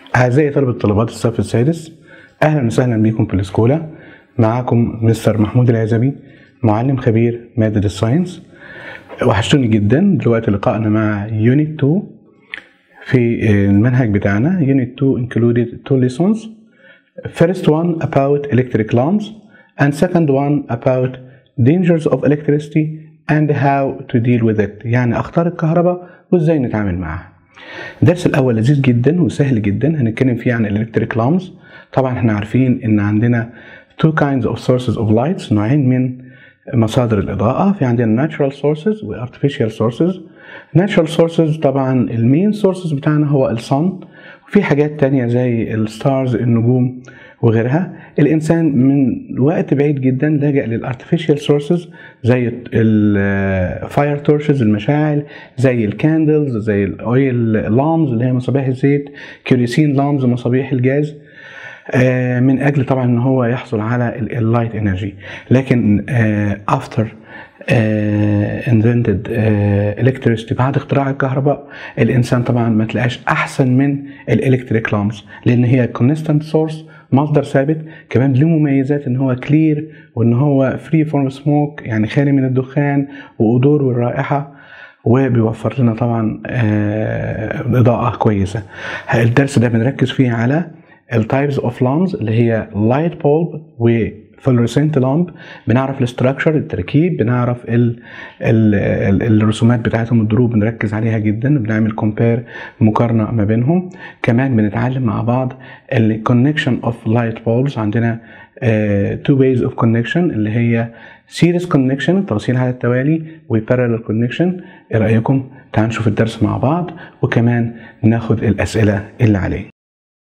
أعزائي طلبة طلبات الصف السادس أهلا وسهلا بكم في الأسكولا معاكم مستر محمود العزبي معلم خبير مادة الساينس وحشتوني جدا دلوقتي لقائنا مع يونت 2 في المنهج بتاعنا يونت 2 included two lessons first one about electric lamps and second one about dangers of electricity and how to deal with it يعني أخطار الكهرباء وإزاي نتعامل معاها الدرس الأول لذيذ جدا وسهل جدا هنتكلم فيه عن الإلكتريك لامبس طبعا احنا عارفين إن عندنا two kinds of sources of lights نوعين من مصادر الإضاءة في عندنا natural sources و artificial sources natural sources طبعا المين sources بتاعنا هو الصن وفي حاجات تانية زي الستارز النجوم وغيرها الإنسان من وقت بعيد جدا لجأ للارتفيشال سورسز زي الفاير تورشز المشاعل زي الكاندلز زي الاويل لامز اللي هي مصابيح الزيت كيروسين لامز مصابيح الجاز من اجل طبعا ان هو يحصل على اللايت انرجي لكن افتر invented electricity بعد اختراع الكهرباء الانسان طبعا ما تلاقاش احسن من الالكتريك لامبس لان هي كونستانت سورس مصدر ثابت كمان له مميزات ان هو كلير وان هو فري فروم سموك يعني خالي من الدخان واضور والرائحه وبيوفر لنا طبعا اضاءه كويسه الدرس ده بنركز فيه على التايبز اوف لامبس اللي هي لايت بولب و فلورسنت لامب بنعرف الاستراكشر التركيب بنعرف ال ال ال الرسومات بتاعتهم الدروب بنركز عليها جدا بنعمل كومبير مقارنه ما بينهم كمان بنتعلم مع بعض الكونكشن اوف لايت بولز عندنا تو ways اوف كونكشن اللي هي سيريس كونكشن التوصيل على التوالي وبارallel كونكشن ايه رايكم تعالوا نشوف الدرس مع بعض وكمان ناخد الاسئله اللي عليه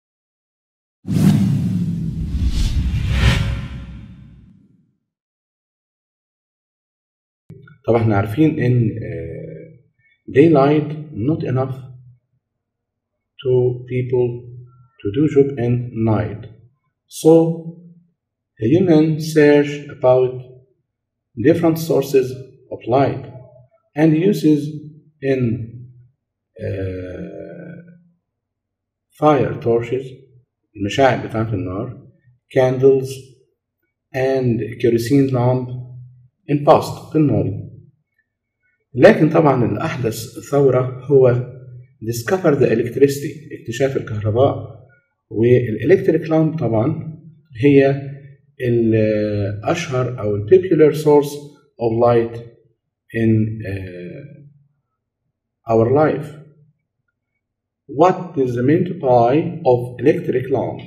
طبعا احنا عارفين ان daylight not enough to people to do job in night so a human search about different sources of light and uses in uh, fire torches المشاعل بتاعت النار candles and kerosene lamp in past في الماضي لكن طبعا الأحدث ثورة هو discover the electricity اكتشاف الكهرباء والإلكتريك لامب طبعا هي الأشهر أو popular source of light in uh, our life. What is the multiply of electric lamp?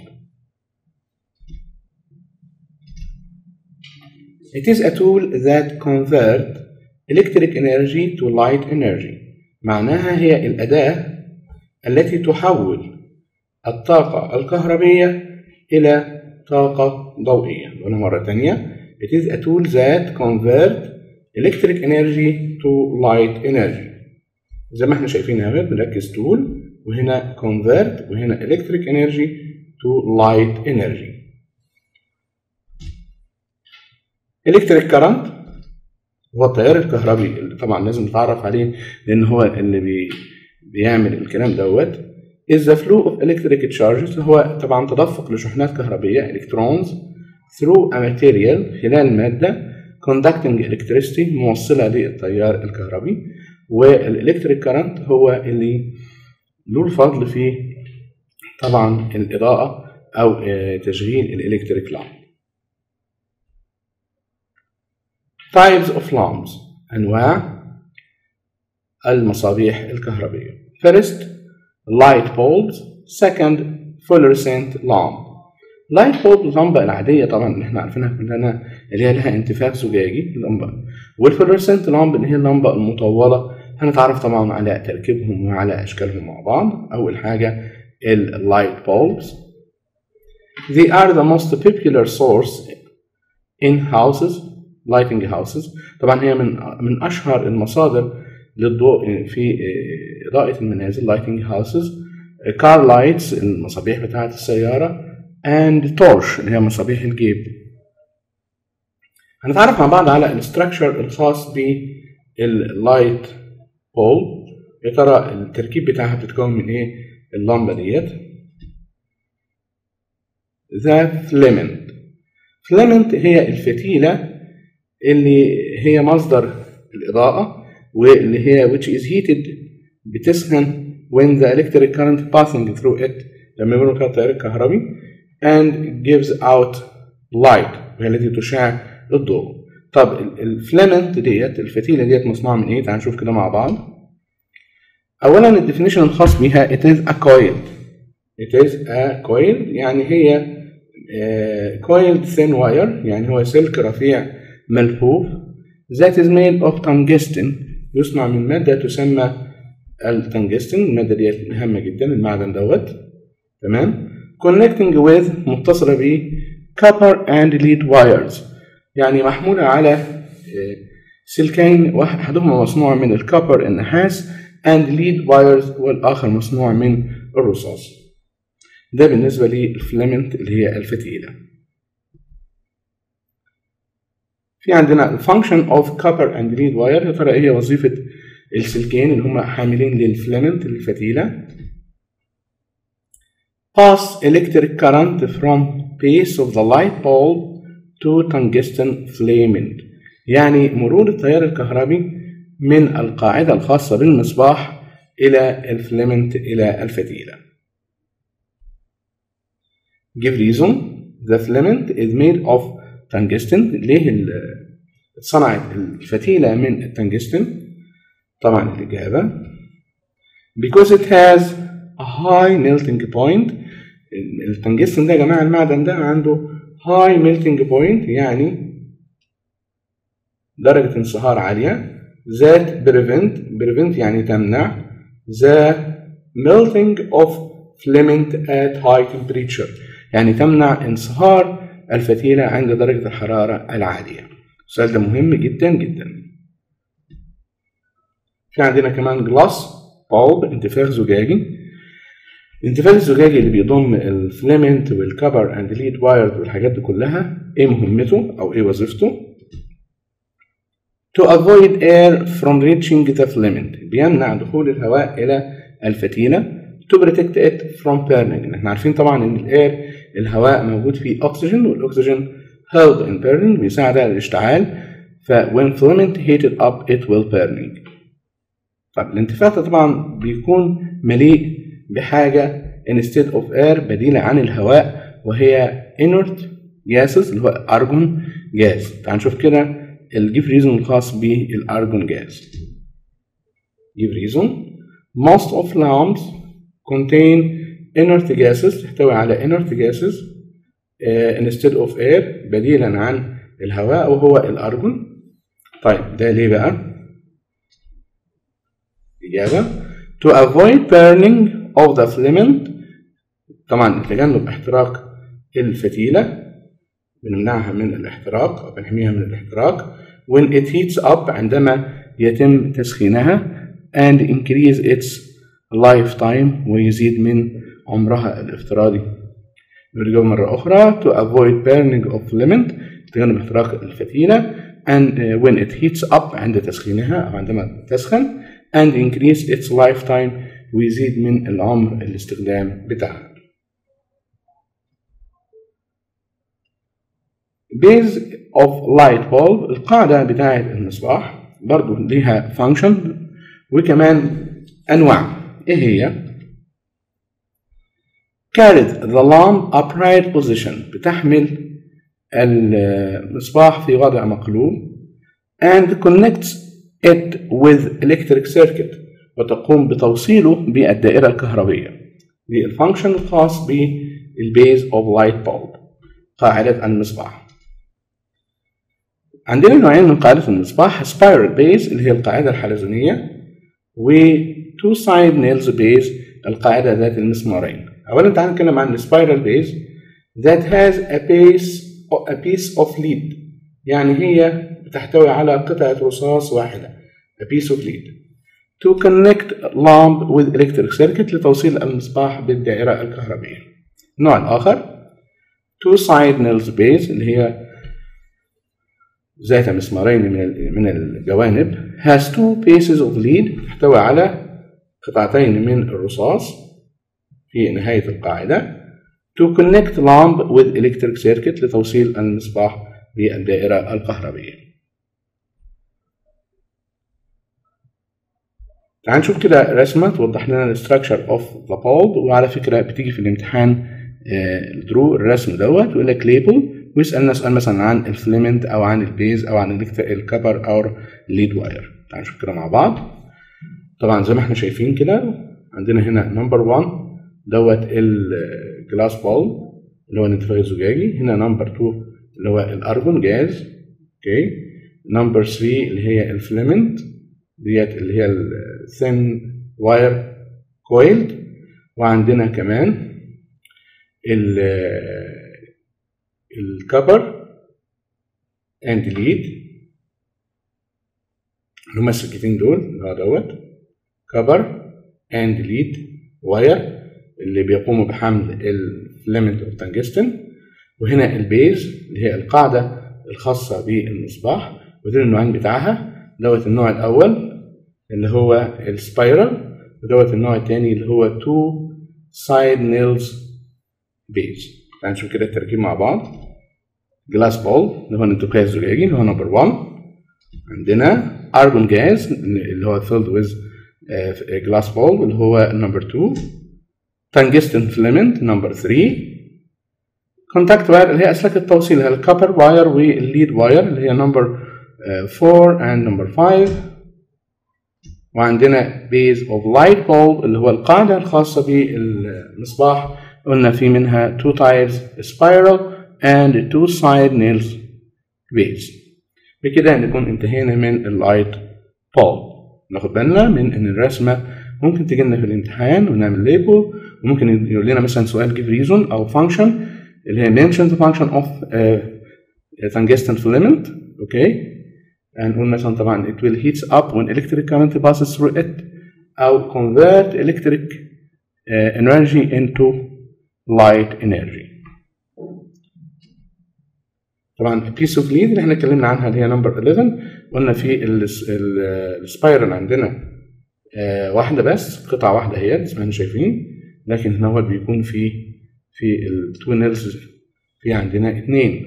It is a tool that convert electric energy to light energy معناها هي الأداة التي تحول الطاقة الكهربية إلى طاقة ضوئية نقولها مرة تانية It is a tool that convert electric energy to light energy زي ما احنا شايفين هنا بنركز tool وهنا convert وهنا electric energy to light energy electric current هو التيار الكهربي اللي طبعا لازم نتعرف عليه لان هو اللي بي بيعمل الكلام دوت is the flow of electric charges هو طبعا تدفق لشحنات كهربية electrons through a material خلال مادة conducting electricity موصلة للتيار الكهربي والالكتريك كارنت هو اللي له الفضل في طبعا الإضاءة أو تشغيل الالكتريك لامب types of lamps أنواع المصابيح الكهربية first light bulbs second fluorescent lamp light bulb اللمبة العادية طبعا اللي احنا عارفينها كلنا اللي هي لها انتفاخ زجاجي اللمبة والفلورسنت لامب اللي هي اللمبة المطولة هنتعرف طبعا على تركيبهم وعلى أشكالهم مع بعض أول حاجة اللايت bulbs they are the most popular source in houses lighting houses طبعا هي من من اشهر المصادر للضوء في اضاءه المنازل lighting houses car lights المصابيح بتاعه السياره and torch اللي هي مصابيح الجيب هنتعرف مع بعض على الاستراكشر الخاص باللايت بول يا ترى التركيب بتاعها بتتكون من ايه اللمبه ديت the filament filament هي الفتيلة اللي هي مصدر الإضاءة واللي هي which is heated بتسخن when the electric current passing through it لما يمر فيها التيار الكهربي and gives out light وهي التي تشع الضوء طب الفلامنت ديت الفتيلة ديت مصنوعة من ايه؟ تعال نشوف كده مع بعض أولا الديفينيشن الخاص بيها it is a coil it is a coil يعني هي uh, coiled thin wire يعني هو سلك رفيع ملفوف that is made of tungsten يصنع من مادة تسمى التنجستن المادة ديت هامة جدا المعدن دوت تمام connecting with متصلة ب copper and lead wires يعني محمولة على سلكين واحد أحدهما مصنوع من الكوبر النحاس and lead wires والآخر مصنوع من الرصاص ده بالنسبة للفلامنت اللي هي الفتيلة في عندنا function of copper and lead wire يا ترى ايه وظيفة السلكين اللي هم حاملين للفلامنت الفتيلة pass electric current from base of the light bulb to tungsten filament يعني مرور التيار الكهربي من القاعدة الخاصة بالمصباح إلى الفلامنت إلى الفتيلة give reason the filament is made of tungsten ليه اتصنعت الفتيلة من التنجستن طبعا الإجابة because it has a high melting point التنجستن ده يا جماعة المعدن ده عنده high melting point يعني درجة انصهار عالية that prevent prevent يعني تمنع the melting of filament at high temperature يعني تمنع انصهار الفتيلة عند درجة الحرارة العالية السؤال ده مهم جدا جدا في عندنا كمان جلاس bulb انتفاخ زجاجي الانتفاخ الزجاجي اللي بيضم الفليمنت والكبر اند ليد وايرز والحاجات دي كلها ايه مهمته او ايه وظيفته to avoid air from reaching the filament بيمنع دخول الهواء الى الفتيله to protect it from burning احنا عارفين طبعا ان الاير الهواء موجود فيه اكسجين والاكسجين help in burning بيساعد على الاشتعال ف when filament heated up it will burning طب الانتفاخ ده طبعا بيكون مليء بحاجة instead of air بديلة عن الهواء وهي inert gases اللي هو أرجون جاز تعال نشوف كده الجيف ريزون الخاص بالأرجون جاز جيف ريزون most of lamps contain inert gases تحتوي على inert gases uh, instead of air بديلا عن الهواء وهو الأرجون طيب ده ليه بقى؟ إجابة to avoid burning of the filament طبعا لتجنب احتراق الفتيلة بنمنعها من الاحتراق أو بنحميها من الاحتراق when it heats up عندما يتم تسخينها and increase its lifetime ويزيد من عمرها الافتراضي نرجع مرة أخرى to avoid burning of filament تجنب احتراق الفتيلة and when it heats up عند تسخينها أو عندما تسخن and increase its lifetime ويزيد من العمر الاستخدام بتاعها. Base of light bulb القاعدة بتاعة المصباح برضو ليها function وكمان أنواع إيه هي؟ carried the lamp upright position بتحمل المصباح في وضع مقلوب and connects it with electric circuit وتقوم بتوصيله بالدائرة الكهربية دي الفانكشن الخاص بالبيز اوف لايت بولب قاعدة المصباح عندنا نوعين من قاعدة المصباح سبايرال بيز اللي هي القاعدة الحلزونية و تو سايد نيلز بيز القاعدة ذات المسمارين أولا تعال نتكلم عن السبايرال بيز that has a base a piece of lead يعني هي بتحتوي على قطعة رصاص واحدة a piece of lead to connect lamp with electric circuit لتوصيل المصباح بالدائرة الكهربية النوع الآخر two side nails base اللي هي ذات مسمارين من من الجوانب has two pieces of lead تحتوي على قطعتين من الرصاص في نهاية القاعدة to connect lamp with electric circuit لتوصيل المصباح بالدائرة الكهربية تعال نشوف كده رسمة توضح لنا الستراكشر اوف ذا bulb وعلى فكرة بتيجي في الامتحان درو الرسم دوت ويقول لك ليبل ويسألنا سؤال مثلا عن الفليمنت أو عن البيز أو عن الكبر أو الليد واير تعال نشوف كده مع بعض طبعا زي ما احنا شايفين كده عندنا هنا نمبر 1 دوت الجلاس بول اللي هو الانتفاخ الزجاجي هنا نمبر 2 اللي هو الارجون جاز اوكي نمبر 3 اللي هي الفليمنت ديت اللي هي الثين واير كويلد وعندنا كمان ال الكبر اند ليد اللي هما السكتين دول اللي هو دوت كبر اند ليد واير اللي بيقوموا بحمل الفليمنت اوف تنجستن وهنا البيز اللي هي القاعدة الخاصة بالمصباح ودول النوعين بتاعها دوت النوع الأول اللي هو السبايرال ودوت النوع الثاني اللي هو تو سايد نيلز بيز تعالوا نشوف كده التركيب مع بعض جلاس بول اللي هو الانتقال الزجاجي اللي هو نمبر 1 عندنا ارجون جاز اللي هو filled with جلاس بول اللي هو نمبر 2 تنجستن فيلمنت نمبر 3 كونتاكت واير اللي هي اسلاك التوصيل اللي هي الكابر واير والليد واير اللي هي نمبر 4 اند نمبر 5 وعندنا بيز اوف لايت بولب اللي هو القاعده الخاصه بالمصباح قلنا في منها two types spiral and two side nails base بكده نكون انتهينا من اللايت بولب ناخد بالنا من ان الرسمه ممكن تجي لنا في الامتحان ونعمل ليبل وممكن يقول لنا مثلا سؤال give reason او function اللي هي mention the function of uh, tungsten filament اوكي هنقول مثلا طبعا it will heats up when electric current passes through it او convert electric uh, energy into light energy طبعا piece of lead اللي احنا اتكلمنا عنها اللي هي نمبر 11 قلنا في السبايرال عندنا آه واحدة بس قطعة واحدة هي زي ما احنا شايفين لكن هنا هو بيكون في في التوينلز في عندنا اثنين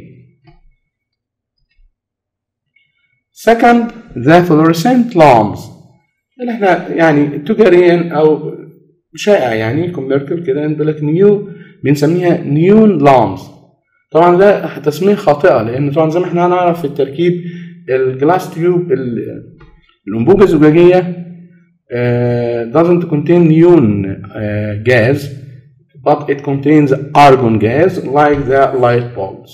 second the fluorescent lamps اللي احنا يعني تجاريا او شائع يعني كوميركل كده نقول لك نيو بنسميها نيون لامبس طبعا ده تسميه خاطئه لان طبعا زي ما احنا هنعرف في التركيب الجلاس تيوب الانبوبه الزجاجيه uh, doesn't contain neon uh, gas but it contains argon gas like the light bulbs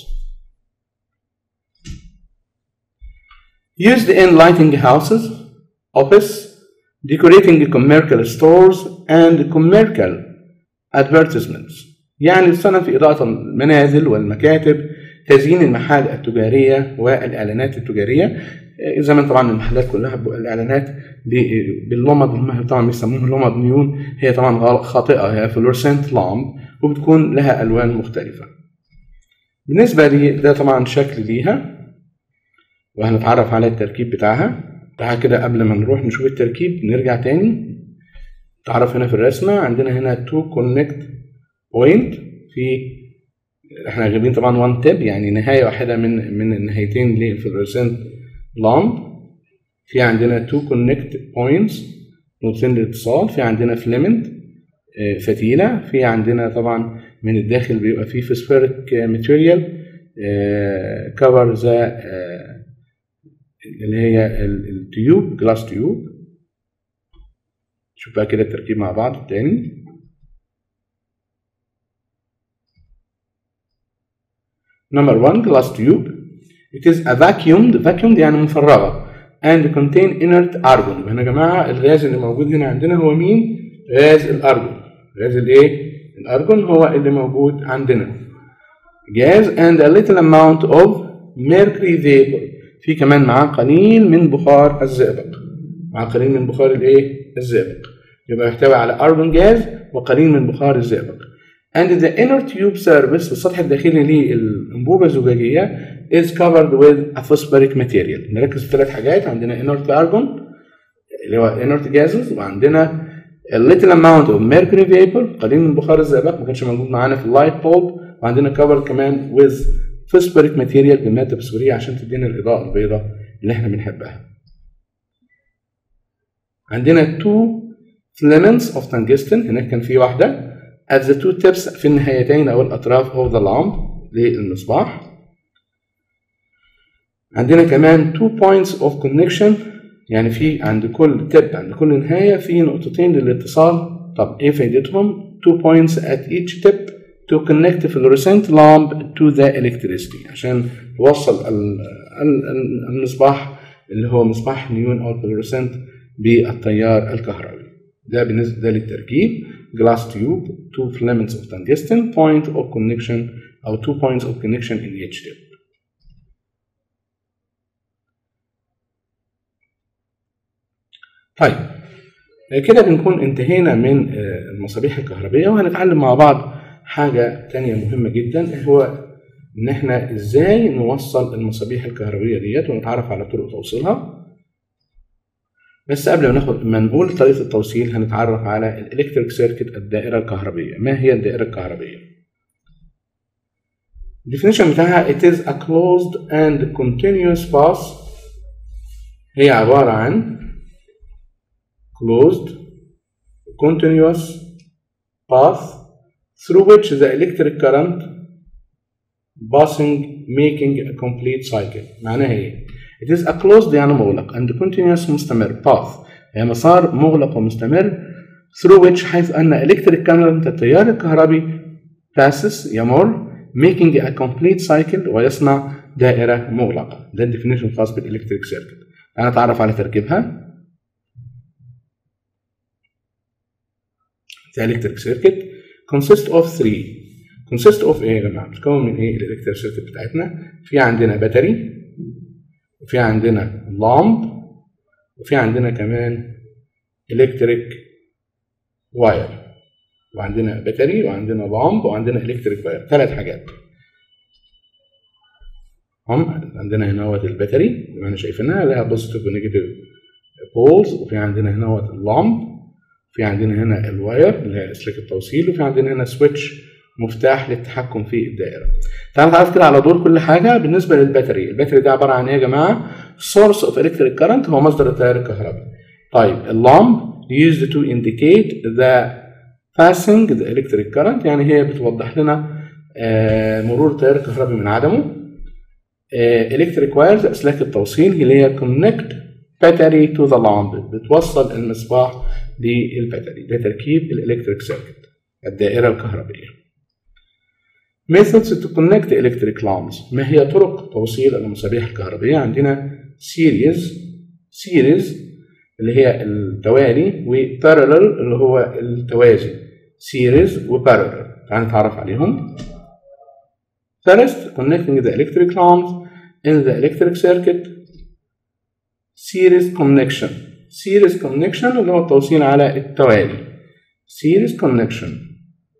used in lighting houses office decorating commercial stores and commercial advertisements يعني تستخدم في إضاءة المنازل والمكاتب تزيين المحال التجارية والإعلانات التجارية زمان طبعا المحلات كلها الإعلانات باللمض هم طبعا بيسموها لمض نيون هي طبعا خاطئة هي فلورسنت لامب وبتكون لها ألوان مختلفة بالنسبة لي ده طبعا شكل ليها وهنتعرف على التركيب بتاعها تعالى كده قبل ما نروح نشوف التركيب نرجع تاني تعرف هنا في الرسمة عندنا هنا تو كونكت بوينت في احنا جايبين طبعا وان تيب يعني نهايه واحده من من النهايتين للفلورسنت لامب في عندنا تو كونكت بوينتس نقطتين الاتصال في عندنا فليمنت فتيله في عندنا طبعا من الداخل بيبقى فيه فسفيريك ماتيريال كفر ذا اللي هي التيوب جلاس تيوب شوف بقى كده التركيب مع بعض تاني Number one, glass tube. It is a vacuumed, vacuumed يعني مفرغة and contain inert argon. يبقى هنا يا جماعة الغاز اللي موجود هنا عندنا هو مين؟ غاز الأرجون. غاز الإيه؟ الأرجون هو اللي موجود عندنا. Gas and a little amount of mercury vapor. في كمان معاه قليل من بخار الزئبق. معاه قليل من بخار الإيه؟ الزئبق. يبقى يحتوي على أرجون جاز وقليل من بخار الزئبق. and the inner tube surface السطح الداخلي للأنبوبة الزجاجية is covered with a phosphoric material نركز في ثلاث حاجات عندنا inert argon اللي هو inert gases وعندنا a little amount of mercury vapor قليل من بخار الزئبق ما كانش موجود معانا في اللايت بولب وعندنا cover كمان with phosphoric material بماده فسفوريه عشان تدينا الاضاءه البيضاء اللي احنا بنحبها. عندنا two filaments of tungsten هناك كان في واحده at the two tips في النهايتين او الاطراف of the lamp للمصباح. عندنا كمان two points of connection يعني في عند كل تب عند كل نهاية في نقطتين للاتصال طب ايه فايدتهم؟ two points at each tip to connect fluorescent lamp to the electricity عشان توصل المصباح اللي هو مصباح نيون او fluorescent بالتيار الكهربي ده بالنسبة ده للتركيب glass tube two filaments of tungsten point of connection أو two points of connection in each tip طيب كده بنكون انتهينا من المصابيح الكهربية وهنتعلم مع بعض حاجة تانية مهمة جدا هو إن إحنا إزاي نوصل المصابيح الكهربية ديت ونتعرف على طرق توصيلها بس قبل ما ناخد ما نقول طريقة التوصيل هنتعرف على الإلكتريك سيركت الدائرة الكهربية ما هي الدائرة الكهربية؟ الديفينيشن بتاعها it is a closed and continuous path هي عبارة عن closed continuous path through which the electric current passing making a complete cycle معناها ايه؟ It is a closed يعني مغلق and continuous مستمر path هي مسار مغلق ومستمر through which حيث أن electric current التيار الكهربي passes يمر making a complete cycle ويصنع دائرة مغلقة ده الديفينيشن الخاص بالإلكتريك سيركت أنا أتعرف على تركيبها The electric circuit consists of three consist of ايه يا جماعه؟ بتتكون من ايه الالكتريك سيركت بتاعتنا؟ في عندنا باتري وفي عندنا لامب وفي عندنا كمان الكتريك واير وعندنا باتري وعندنا لامب وعندنا الكتريك واير ثلاث حاجات هم عندنا هنا هو الباتري زي ما احنا شايفينها لها بوزيتيف ونيجاتيف بولز وفي عندنا هنا هو اللامب في عندنا هنا الواير اللي هي اسلاك التوصيل وفي عندنا هنا سويتش مفتاح للتحكم في الدائره. تعالى نتعرف كده على دور كل حاجه بالنسبه للباتري، الباتري ده عباره عن ايه يا جماعه؟ source of electric current هو مصدر التيار الكهربي. طيب اللامب used to indicate the passing the electric current يعني هي بتوضح لنا آه مرور التيار الكهربي من عدمه. آه electric wires اسلاك التوصيل اللي هي connect battery to the lamp بتوصل المصباح للباتري ده تركيب الالكتريك سيركت الدائره الكهربيه methods to connect electric lamps ما هي طرق توصيل المصابيح الكهربية عندنا series series اللي هي التوالي و parallel اللي هو التوازي series و parallel تعال نتعرف عليهم first connecting the electric lamps in the electric circuit series connection series connection اللي هو التوصيل على التوالي series connection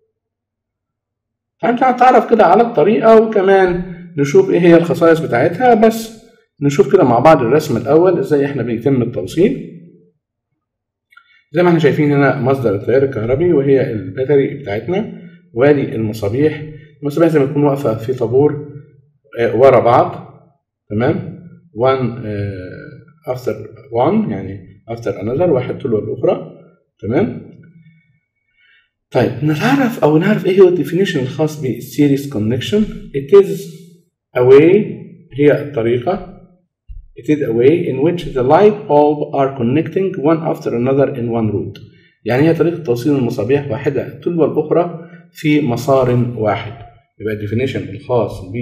هنتعرف كده على الطريقة وكمان نشوف ايه هي الخصائص بتاعتها بس نشوف كده مع بعض الرسم الأول ازاي احنا بيتم التوصيل زي ما احنا شايفين هنا مصدر التيار الكهربي وهي الباتري بتاعتنا وادي المصابيح المصابيح زي ما تكون واقفة في طابور آه ورا بعض تمام one آه after one يعني after another واحد تلو الأخرى تمام طيب نتعرف او نعرف ايه هو الديفينيشن الخاص بالسيريس كونكشن it is a way هي الطريقة it is a way in which the light bulb are connecting one after another in one route يعني هي طريقة توصيل المصابيح واحدة تلو الأخرى في مسار واحد يبقى الديفينيشن الخاص ب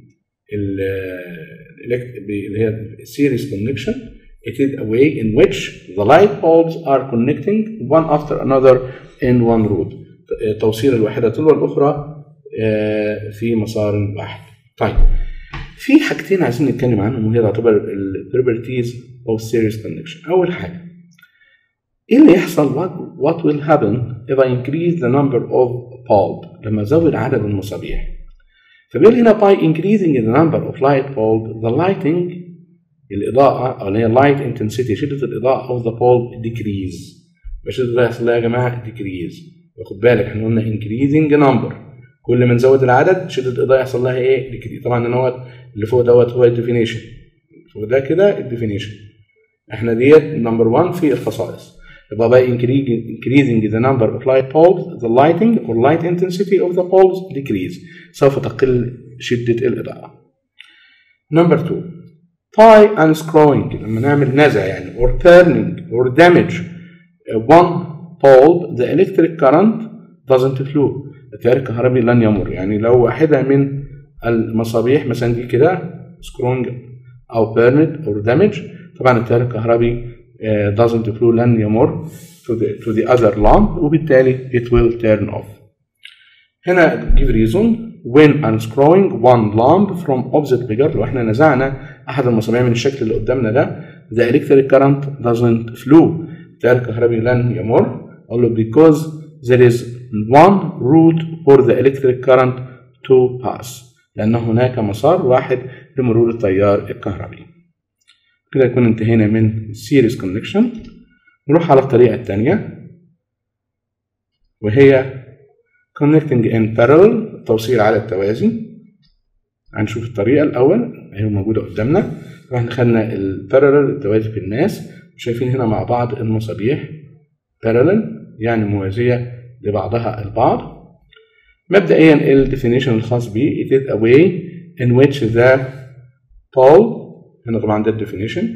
اللي هي series connection it is a way in which the light bulbs are connecting one after another in one route توصيل الواحدة تلو الأخرى في مسار واحد طيب في حاجتين عايزين نتكلم عنهم وهي تعتبر properties of series connection أول حاجة إيه اللي يحصل what, what will happen if I increase the number of bulb لما أزود عدد المصابيح فبيقول هنا by increasing the number of light bulb the lighting الإضاءة أو اللي هي light intensity شدة الإضاءة of the bulb decrease شده الاضاءه يحصل لها يا جماعه ديكريز واخد بالك احنا قلنا انكريزنج نمبر كل ما نزود العدد شده الاضاءه يحصل لها ايه ديكريز طبعا دوت اللي فوق دوت هو الديفينيشن فوق ده كده الديفينيشن احنا ديت نمبر 1 في الخصائص يبقى by increasing increasing the number of light bulbs the lighting or light intensity of the bulbs decrease سوف تقل شدة الإضاءة. Number two tie and screwing لما نعمل نزع يعني or turning or damage one bulb the electric current doesn't flow التيار الكهربي لن يمر يعني لو واحدة من المصابيح مثلا دي كده screwing أو burned or damage طبعا التيار الكهربي uh, doesn't flow لن يمر to the, to the other lamp وبالتالي it will turn off. هنا give reason when unscrewing one lamp from opposite figure لو احنا نزعنا احد المصابيح من الشكل اللي قدامنا ده the electric current doesn't flow التيار الكهربي لن يمر اقول له because there is one route for the electric current to pass لان هناك مسار واحد لمرور التيار الكهربي كده يكون انتهينا من series connection نروح على الطريقة الثانية وهي connecting in parallel التوصيل على التوازي هنشوف الطريقة الأول هي موجودة قدامنا احنا خدنا البارallel التوازي في الناس وشايفين هنا مع بعض المصابيح parallel يعني موازية لبعضها البعض مبدئيا الديفينيشن الخاص به it is a way in which the pole هنا طبعا ده الديفينيشن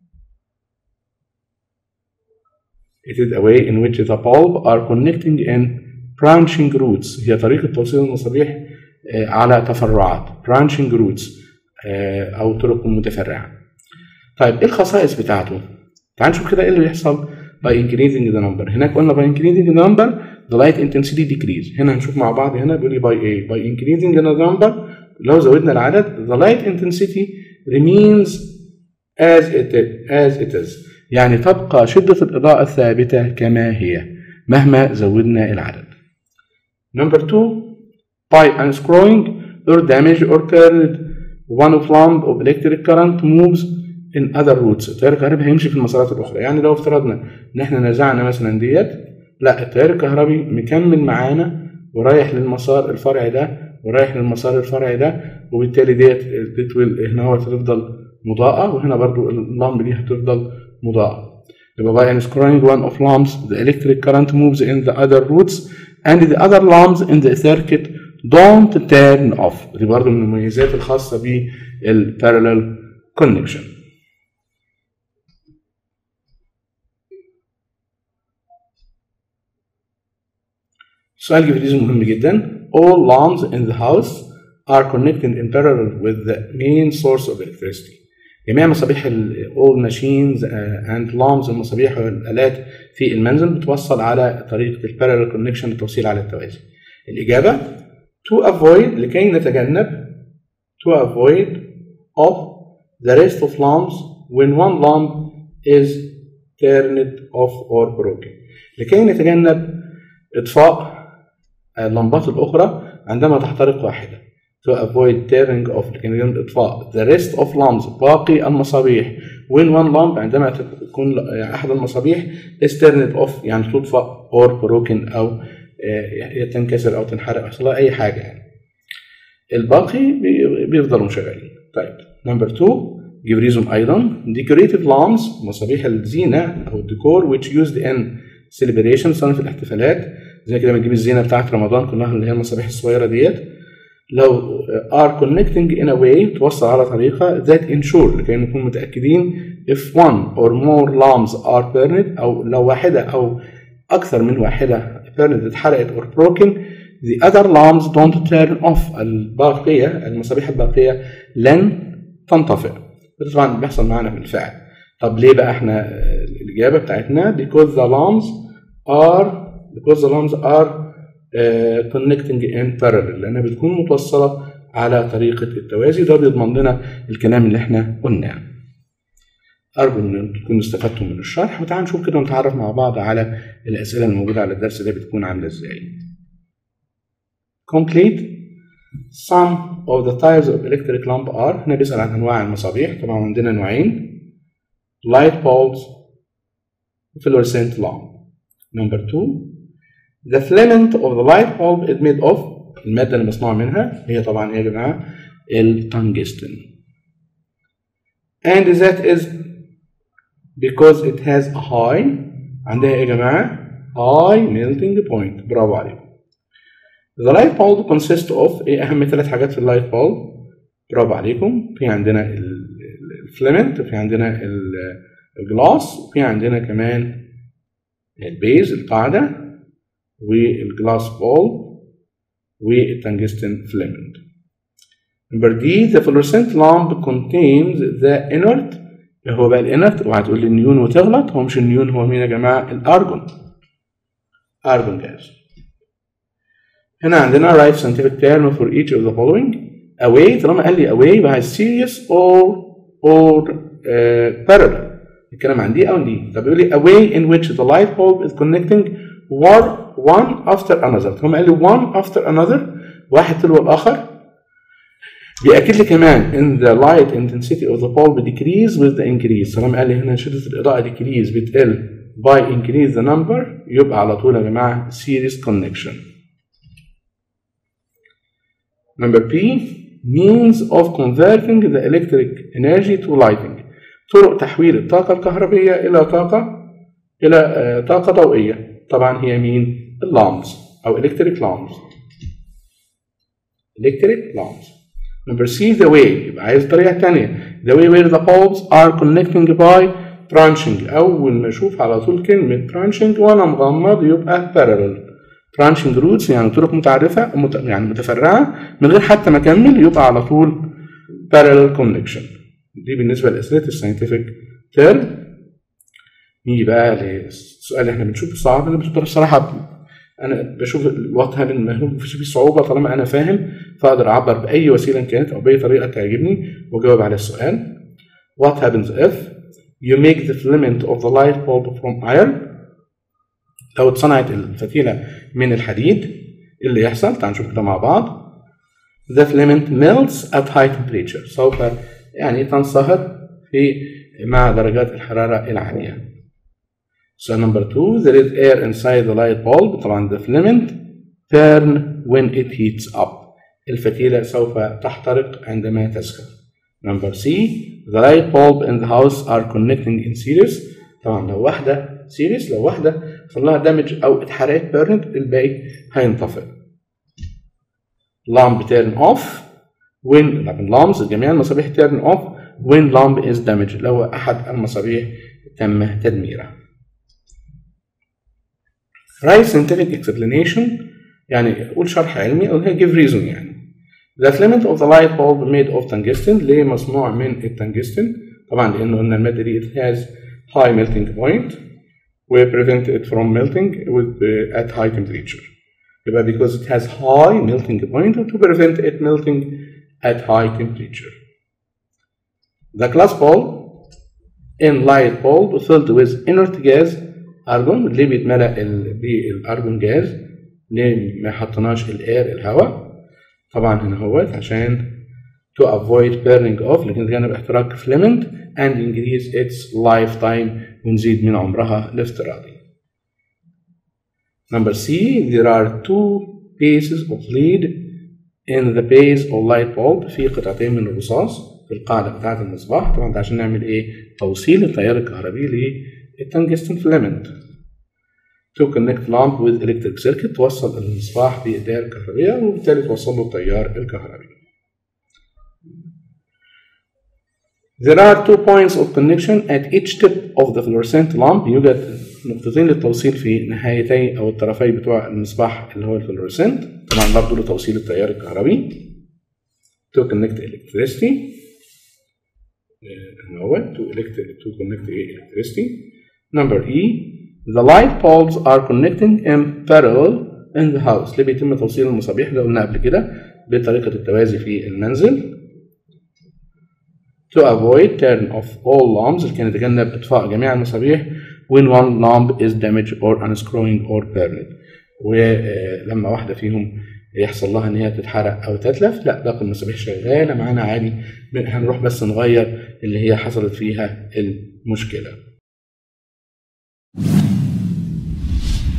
It is a way in which the bulb are connecting in branching routes هي طريقة توصيل المصابيح على تفرعات branching routes أو طرق متفرعة. طيب إيه الخصائص بتاعته؟ تعال نشوف كده إيه اللي بيحصل by increasing the number هناك قلنا by increasing the number the light intensity decrease هنا هنشوف مع بعض هنا بيقول لي by إيه؟ by increasing the number لو زودنا العدد the light intensity remains as it is, as it is. يعني تبقى شدة الإضاءة الثابتة كما هي مهما زودنا العدد. Number two, by unscrewing or damage or turned one of lamp of electric current moves in other routes. التيار الكهربي هيمشي في المسارات الأخرى، يعني لو افترضنا إن إحنا نزعنا مثلا ديت، لا التيار الكهربي مكمل معانا ورايح للمسار الفرعي ده ورايح للمسار الفرعي ده وبالتالي ديت ديت هنا هو هتفضل مضاءة وهنا برضو اللامب دي هتفضل مضاءة يبقى by unscrewing one of lamps the electric current moves in the other routes and the other lamps in the circuit don't turn off دي برضو من المميزات الخاصة بالparallel connection سؤال جبريزي مهم جدا all lamps in the house are connected in parallel with the main source of electricity جميع مصابيح ال all machines and lamps المصابيح والآلات في المنزل بتوصل على طريقة ال parallel connection التوصيل على التوازي. الإجابة to avoid لكي نتجنب to avoid of the rest of lamps when one lamp is turned off or broken. لكي نتجنب إطفاء اللمبات الأخرى عندما تحترق واحدة. to avoid turning off لكي نتجنب إطفاء the rest of lamps باقي المصابيح when one lamp عندما تكون أحد المصابيح is turned off يعني تطفأ or broken أو تنكسر أو تنحرق يحصل أي حاجة يعني. الباقي بيفضلوا شغالين. طيب نمبر 2 give reason أيضا decorative lamps مصابيح الزينة أو الديكور which used in celebration صنف الاحتفالات زي كده بنجيب الزينة بتاعت رمضان كلها اللي هي المصابيح الصغيرة ديت لو are connecting in a way توصل على طريقة that ensure لكي نكون متأكدين if one or more lamps are burned أو لو واحدة أو أكثر من واحدة burned اتحرقت or broken the other lamps don't turn off الباقية المصابيح الباقية لن تنطفئ ده طبعا بيحصل معانا بالفعل طب ليه بقى احنا الإجابة بتاعتنا because the lamps are because the lamps are Uh, connecting in parallel لانها بتكون متوصله على طريقه التوازي ده بيضمن لنا الكلام اللي احنا قلناه. ارجو ان تكونوا استفدتم من الشرح وتعالوا نشوف كده ونتعرف مع بعض على الاسئله الموجوده على الدرس ده بتكون عامله ازاي. Complete some of the types of electric lamp are هنا بيسأل عن انواع المصابيح طبعا عندنا نوعين light bulbs fluorescent lamp number two the filament of the light bulb is made of المادة اللي مصنوع منها هي طبعا ايه يا جماعة التنجستن and that is because it has a high عندها ايه يا جماعة high melting point برافو عليكم The light bulb consists of ايه أهم ثلاث حاجات في اللايت bulb برافو عليكم في عندنا الفليمنت وفي عندنا الجلاس وفي عندنا كمان البيز القاعدة والجلاس بول والتنجستن فليمنت نمبر دي the fluorescent lamp contains the inert اللي هو بقى الانرت وهتقول لي النيون وتغلط هو مش النيون هو مين يا جماعة الارجون argon gas هنا عندنا write scientific term for each of the following away طالما قال لي away يبقى serious or or uh, parallel الكلام عن دي او دي طب يقول لي away in which the light bulb is connecting one after another هم قال لي one after another واحد تلو الاخر بيأكد لي كمان in the light intensity of the bulb decrease with the increase طالما قال لي هنا شدة الإضاءة decrease بتقل by increase the number يبقى على طول يا جماعة series connection Number P means of converting the electric energy to lighting طرق تحويل الطاقة الكهربية إلى طاقة إلى طاقة ضوئية طبعا هي مين؟ اللامبس أو electric lamps electric lamps Number C the way يبقى عايز طريقة تانية the way where the bulbs are connecting by branching أول ما أشوف على طول كلمة branching وأنا مغمض يبقى parallel branching routes يعني طرق متعرفة يعني متفرعة من غير حتى ما أكمل يبقى على طول parallel connection دي بالنسبة لأسئلة الساينتفك تيرم نيجي بقى للسؤال اللي احنا بنشوفه صعب انا بصراحة انا بشوف الوقت هذا المهموم في صعوبة طالما انا فاهم فاقدر اعبر باي وسيلة كانت او باي طريقة تعجبني واجاوب على السؤال What happens if you make the filament of the light bulb from iron لو اتصنعت الفتيلة من الحديد ايه اللي يحصل تعال نشوف كده مع بعض the filament melts at high temperature سوف يعني تنصهر في مع درجات الحرارة العالية So number two there is air inside the light bulb طبعا the filament burn when it heats up الفتيلة سوف تحترق عندما تسخن Number C the light bulb in the house are connecting in series طبعا لو واحدة سيريس لو واحدة حصل لها دامج أو اتحرقت بيرنت الباقي هينطفئ. lamp turn off when lamps جميع المصابيح turn off when lamp is damaged لو أحد المصابيح تم تدميرها. write scientific explanation يعني قول شرح علمي أو give reason يعني. The filament of the light bulb made of tungsten ليه مصنوع من التنجستن؟ طبعا لأنه قلنا المادة دي it has high melting point we prevent it from melting with uh, at high temperature يبقى because it has high melting point to prevent it melting at high temperature the glass bulb in light bulb filled with inert gas argon ليه بيتملأ بالارجون جاز ليه ما حطيناش الاير الهواء طبعا هنا هوت عشان to avoid burning off لنتجنب احتراق filament and increase its lifetime ونزيد من عمرها الافتراضي. Number C, there are two pieces of lead in the base of light bulb في قطعتين من الرصاص في القاعدة بتاعة المصباح طبعا ده عشان نعمل ايه؟ توصيل التيار الكهربي للتنجستن فيلامنت. To connect lamp with electric circuit توصل المصباح بالدائرة الكهربية وبالتالي توصل له التيار الكهربي. There are two points of connection at each tip of the fluorescent lamp يوجد نقطتين للتوصيل في نهايتي أو الطرفي بتوع المصباح اللي هو الفلورسنت طبعا برضه لتوصيل التيار الكهربي to connect electricity هو to, elect to connect electricity number E the light bulbs are connecting in parallel in the house اللي بيتم توصيل المصابيح ده قلنا قبل كده بطريقة التوازي في المنزل to avoid turn off all lamps اللي كان يتجنب إطفاء جميع المصابيح when one lamp is damaged or unscrewing or burned ولما واحدة فيهم يحصل لها ان هي تتحرق او تتلف لا باقي المصابيح شغاله معانا عادي هنروح بس نغير اللي هي حصلت فيها المشكله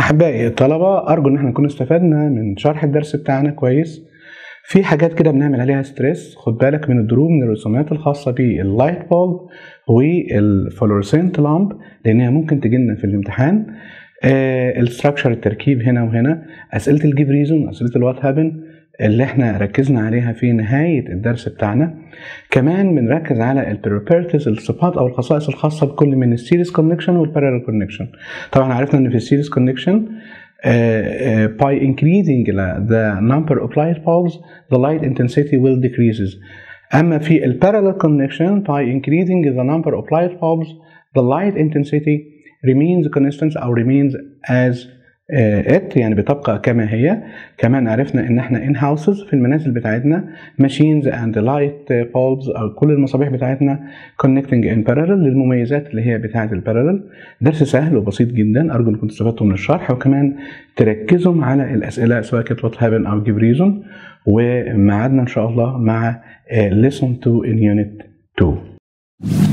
احبائي الطلبه ارجو ان احنا نكون استفدنا من شرح الدرس بتاعنا كويس في حاجات كده بنعمل عليها ستريس خد بالك من الدروب من الرسومات الخاصه باللايت بولب والفلورسنت لامب لانها ممكن تجي لنا في الامتحان الستراكشر التركيب هنا وهنا اسئله الجيف ريزون اسئله الوات هابن اللي احنا ركزنا عليها في نهايه الدرس بتاعنا كمان بنركز على البروبرتيز الصفات او الخصائص الخاصه بكل من السيريز كونكشن والبارallel كونكشن طبعا عرفنا ان في السيريز كونكشن Uh, uh, by increasing the number of light bulbs, the light intensity will decreases. أما في ال parallel connection, by increasing the number of light bulbs, the light intensity remains constant أو remains as uh, it يعني بتبقى كما هي. كمان عرفنا إن إحنا in houses في المنازل بتاعتنا machines and light bulbs أو كل المصابيح بتاعتنا connecting in parallel للمميزات اللي هي بتاعة البارallel. درس سهل وبسيط جدا أرجو إنكم استفدتوا من الشرح وكمان تركزوا على الأسئلة سواء كانت وات هابن أو جيف ريزون وميعادنا إن شاء الله مع lesson 2 in unit 2